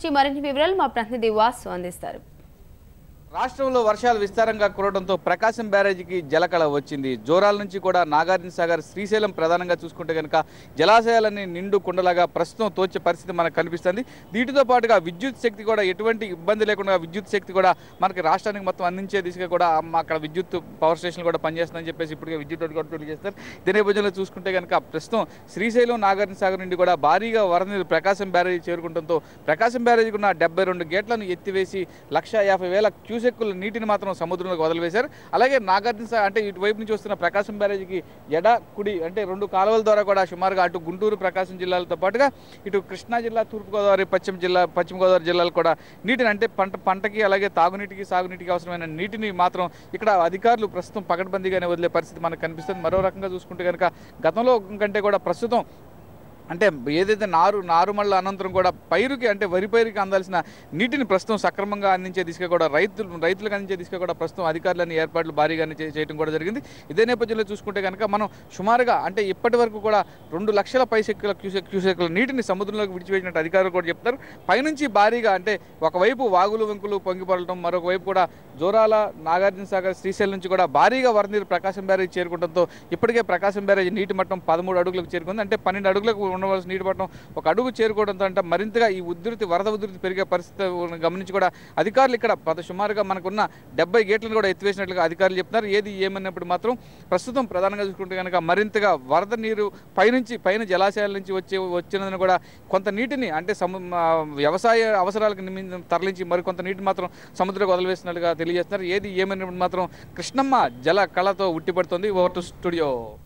సంబంధించి మరిన్ని వివరాలు మా ప్రతినిధి వాసు అందిస్తారు రాష్ట్రంలో వర్షాలు విస్తారంగా కురవడంతో ప్రకాశం బ్యారేజీకి జలకళ వచ్చింది జోరాల నుంచి కూడా నాగార్జున సాగర్ శ్రీశైలం ప్రధానంగా చూసుకుంటే కనుక జలాశయాలన్నీ నిండు కుండలాగా ప్రస్తుతం తోచే పరిస్థితి మనకు కనిపిస్తుంది వీటితో పాటుగా విద్యుత్ శక్తి కూడా ఎటువంటి ఇబ్బంది లేకుండా విద్యుత్ శక్తి కూడా మనకి రాష్ట్రానికి మొత్తం అందించే దిశగా కూడా అమ్మ అక్కడ విద్యుత్ పవర్ స్టేషన్లు కూడా పనిచేస్తుందని చెప్పేసి ఇప్పటికే విద్యుత్ కూడా తెలియజేస్తారు ఇదే నేపథ్యంలో చూసుకుంటే కనుక ప్రస్తుతం శ్రీశైలం నాగార్జున సాగర్ నుండి కూడా భారీగా వరద నీరు ప్రకాశం బ్యారేజీ చేరుకుంటంతో ప్రకాశం బ్యారేజీకి ఉన్న డెబ్బై రెండు గేట్లను ఎత్తివేసి లక్ష యాభై వేల క్యూసెక్కుల నీటిని మాత్రం సముద్రంలోకి వదిలివేశారు అలాగే నాగార్జున సాగర్ అంటే ఇటువైపు నుంచి వస్తున్న ప్రకాశం బ్యారేజీకి ఎడ కుడి అంటే రెండు కాలువల ద్వారా కూడా సుమారుగా అటు గుంటూరు ప్రకాశం జిల్లాలతో పాటుగా ఇటు కృష్ణా జిల్లా తూర్పుగోదావరి పశ్చిమ జిల్లా పశ్చిమ గోదావరి జిల్లాలు కూడా నీటిని అంటే పంట పంటకి అలాగే తాగునీటికి సాగునీటికి అవసరమైన నీటిని మాత్రం ఇక్కడ అధికారులు ప్రస్తుతం పకడ్బందీగానే వదిలే పరిస్థితి మనకు కనిపిస్తుంది మరో రకంగా చూసుకుంటే కనుక గతంలో కంటే కూడా ప్రస్తుతం అంటే ఏదైతే నారు నారుమళ్ళ అనంతరం కూడా పైరుకి అంటే వరి పైరుకి అందాల్సిన నీటిని ప్రస్తుతం సక్రమంగా అందించే దిశగా కూడా రైతులు రైతులకు అందించే దిశగా కూడా ప్రస్తుతం అధికారులని ఏర్పాట్లు భారీగానే చే- చేయడం కూడా జరిగింది ఇదే నేపథ్యంలో చూసుకుంటే కనుక మనం సుమారుగా అంటే ఇప్పటి వరకు కూడా రెండు లక్షల పైసెక్కుల క్యూసెక్ క్యూసెక్కుల నీటిని సముద్రంలోకి విడిచిపెట్టినట్టు అధికారులు కూడా చెప్తారు పైనుంచి భారీగా అంటే ఒకవైపు వాగులు వంకులు పొంగిపడటం మరొక వైపు కూడా జోరాల నాగార్జున సాగర్ శ్రీశైలం నుంచి కూడా భారీగా వరద నీరు ప్రకాశం బ్యారేజ్ చేరుకోవడంతో ఇప్పటికే ప్రకాశం బ్యారేజ్ నీటి మట్టం పదమూడు అడుగులకు చేరుకుంది అంటే పన్నెండు అడుగులకు ఉండవలసిన నీటి మట్టం ఒక అడుగు చేరుకోవడంతో అంటే మరింతగా ఈ ఉధృతి వరద ఉధృతి పెరిగే పరిస్థితి గమనించి కూడా అధికారులు ఇక్కడ పద సుమారుగా మనకున్న డెబ్బై గేట్లను కూడా ఎత్తివేసినట్లుగా అధికారులు చెప్తున్నారు ఏది ఏమన్నప్పుడు మాత్రం ప్రస్తుతం ప్రధానంగా చూసుకుంటే కనుక మరింతగా వరద నీరు పైనుంచి పైన జలాశయాల నుంచి వచ్చే వచ్చినందున కూడా కొంత నీటిని అంటే సము ఆ, వ్యవసాయ అవసరాలకు నిమిత్తం తరలించి మరికొంత నీటిని మాత్రం సముద్రకు వదిలివేసినట్లుగా తెలియజేస్తున్నారు ఏది ఏమైనప్పుడు మాత్రం కృష్ణమ్మ జల కళతో ఉట్టిపడుతుంది ఓవర్ టు స్టూడియో